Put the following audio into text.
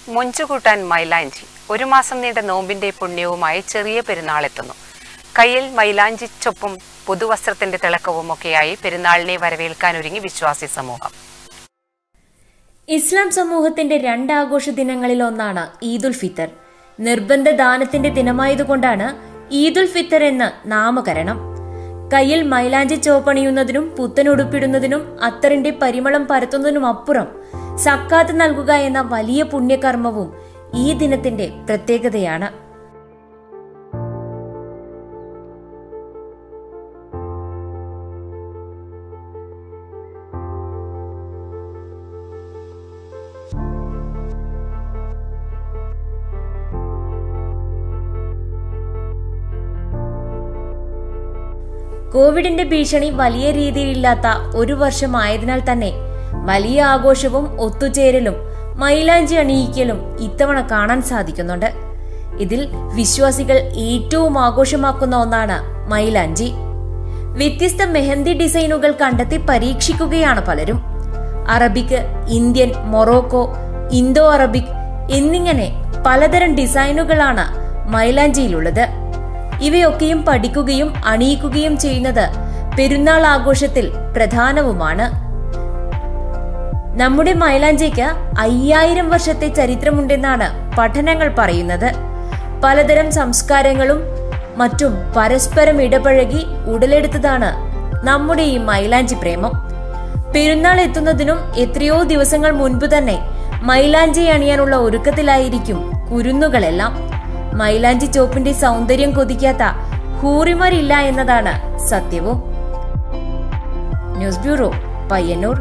മൊഞ്ചുകൂട്ടാൻ മൈലാഞ്ചി ഒരു മാസം നീണ്ട നോമ്പിന്റെ പുണ്യവുമായി ചെറിയ പെരുന്നാൾ എത്തുന്നു കയ്യിൽ മൈലാഞ്ചി ചൊപ്പും പുതുവസ്ത്രത്തിന്റെ തിളക്കവും ഒക്കെയായി പെരുന്നാളിനെ വരവേൽക്കാൻ ഒരുങ്ങി വിശ്വാസി സമൂഹം ഇസ്ലാം സമൂഹത്തിന്റെ രണ്ട് ആഘോഷ ദിനങ്ങളിൽ ഒന്നാണ് ഈദുൽ ഫിത്തർ നിർബന്ധ ദാനത്തിന്റെ ദിനമായതുകൊണ്ടാണ് ഈദുൽ ഫിത്തർ എന്ന് നാമകരണം കയ്യിൽ മൈലാഞ്ചി ചോപ്പണിയുന്നതിനും പുത്തനുടുപ്പിടുന്നതിനും അത്തറിന്റെ പരിമളം പരത്തുന്നതിനുമപ്പുറം സക്കാത്ത് നൽകുക എന്ന വലിയ പുണ്യകർമ്മവും ഈ ദിനത്തിന്റെ പ്രത്യേകതയാണ് കോവിഡിന്റെ ഭീഷണി വലിയ രീതിയിലില്ലാത്ത ഒരു വർഷമായതിനാൽ തന്നെ വലിയ ആഘോഷവും ഒത്തുചേരലും മൈലാഞ്ചി അണിയിക്കലും ഇത്തവണ കാണാൻ സാധിക്കുന്നുണ്ട് ഇതിൽ വിശ്വാസികൾ ഏറ്റവും ആഘോഷമാക്കുന്ന ഒന്നാണ് മൈലാഞ്ചി വ്യത്യസ്ത മെഹന്തി ഡിസൈനുകൾ കണ്ടെത്തി പരീക്ഷിക്കുകയാണ് പലരും Arabic Indian Morocco Indo Arabic എന്നിങ്ങനെ പലതരം ഡിസൈനുകളാണ് മൈലാഞ്ചിയിലുള്ളത് ഇവയൊക്കെയും പഠിക്കുകയും അണിയിക്കുകയും ചെയ്യുന്നത് പെരുന്നാൾ ആഘോഷത്തിൽ പ്രധാനവുമാണ് നമ്മുടെ മൈലാഞ്ചിക്ക് അയ്യായിരം വർഷത്തെ ചരിത്രമുണ്ടെന്നാണ് പഠനങ്ങൾ പറയുന്നത് പലതരം സംസ്കാരങ്ങളും മറ്റും പരസ്പരം ഇടപഴകി ഉടലെടുത്തതാണ് നമ്മുടെ ഈ മൈലാഞ്ചി പ്രേമം പെരുന്നാൾ എത്തുന്നതിനും എത്രയോ ദിവസങ്ങൾ മുൻപ് തന്നെ മൈലാഞ്ചി അണിയാനുള്ള ഒരുക്കത്തിലായിരിക്കും കുരുന്നുകളെല്ലാം മൈലാഞ്ചി ചോപ്പിന്റെ സൗന്ദര്യം കൊതിക്കാത്ത ഹൂറിമാരില്ല എന്നതാണ് സത്യവും ന്യൂസ് ബ്യൂറോ പയ്യന്നൂർ